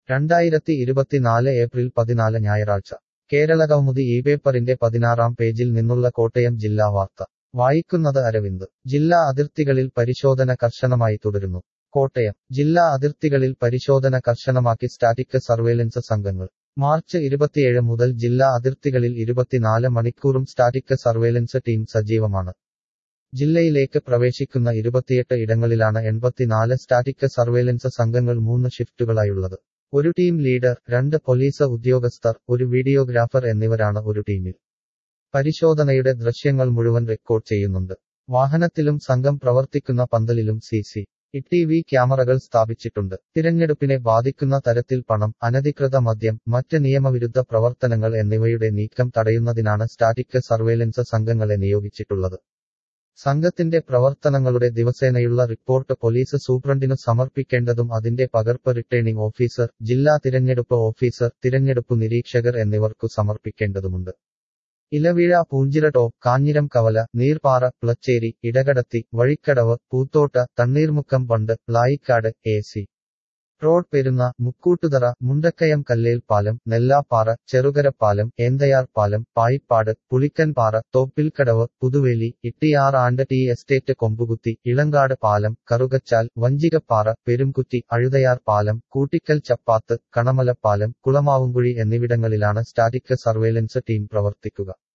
രണ്ടായിരത്തി ഇരുപത്തിനാല് ഏപ്രിൽ പതിനാല് ഞായറാഴ്ച കേരള കൗമുദി ഈ പേപ്പറിന്റെ പതിനാറാം പേജിൽ നിന്നുള്ള കോട്ടയം ജില്ലാ വാർത്ത വായിക്കുന്നത് അരവിന്ദ് ജില്ലാ അതിർത്തികളിൽ പരിശോധന കർശനമായി തുടരുന്നു കോട്ടയം ജില്ലാ അതിർത്തികളിൽ പരിശോധന കർശനമാക്കി സ്റ്റാറ്റിക് സർവേലൻസ് സംഘങ്ങൾ മാർച്ച് ഇരുപത്തിയേഴ് മുതൽ ജില്ലാ അതിർത്തികളിൽ ഇരുപത്തിനാല് മണിക്കൂറും സ്റ്റാറ്റിക് സർവേലൻസ് ടീം സജീവമാണ് ജില്ലയിലേക്ക് പ്രവേശിക്കുന്ന ഇരുപത്തിയെട്ട് ഇടങ്ങളിലാണ് എൺപത്തിനാല് സ്റ്റാറ്റിക് സർവേലൻസ് സംഘങ്ങൾ മൂന്ന് ഷിഫ്റ്റുകളായുള്ളത് ഒരു ടീം ലീഡർ രണ്ട് പോലീസ് ഉദ്യോഗസ്ഥർ ഒരു വീഡിയോഗ്രാഫർ എന്നിവരാണ് ഒരു ടീമിൽ പരിശോധനയുടെ ദൃശ്യങ്ങൾ മുഴുവൻ റെക്കോർഡ് ചെയ്യുന്നുണ്ട് വാഹനത്തിലും സംഘം പ്രവർത്തിക്കുന്ന പന്തലിലും സി സി ടി വി ക്യാമറകൾ സ്ഥാപിച്ചിട്ടുണ്ട് തിരഞ്ഞെടുപ്പിനെ ബാധിക്കുന്ന തരത്തിൽ പണം അനധികൃത മദ്യം മറ്റ് നിയമവിരുദ്ധ പ്രവർത്തനങ്ങൾ എന്നിവയുടെ നീക്കം തടയുന്നതിനാണ് സ്റ്റാറ്റിക് സർവേലൻസ് സംഘങ്ങളെ നിയോഗിച്ചിട്ടുള്ളത് സംഘത്തിന്റെ പ്രവർത്തനങ്ങളുടെ ദിവസേനയുള്ള റിപ്പോർട്ട് പോലീസ് സൂപ്രണ്ടിനു സമർപ്പിക്കേണ്ടതും അതിന്റെ പകർപ്പ് റിട്ടേണിംഗ് ഓഫീസർ ജില്ലാ തിരഞ്ഞെടുപ്പ് ഓഫീസർ തിരഞ്ഞെടുപ്പ് നിരീക്ഷകർ എന്നിവർക്കു സമർപ്പിക്കേണ്ടതുമുണ്ട് ഇലവീഴ Poonjira Kanjiram Kavala Neerppara Plachery Idakadathi Vazhikkadavu Poothotta Thanneermukkom bund Plaikkad A C road Perunna Mukkoottuthara Mundakayam Kallel പാലം നെല്ലാപ്പാറ ചെറുകരപ്പാലം ഏന്തയാർ പാലം Payippad Pulickanpara Thoppilkadavu Puthuveli Ittiyar and T estate Kombukuthi Elamkad പാലം കറുകച്ചാൽ വഞ്ചികപ്പാറ പെരുംകുറ്റി അഴുതയാർ പാലം കൂട്ടിക്കൽ ചപ്പാത്ത് കണമലപ്പാലം കുളമാവുംകുഴി എന്നിവിടങ്ങളിലാണ് സ്റ്റാറ്റിക് സർവേലൻസ് ടീം പ്രവർത്തിക്കുക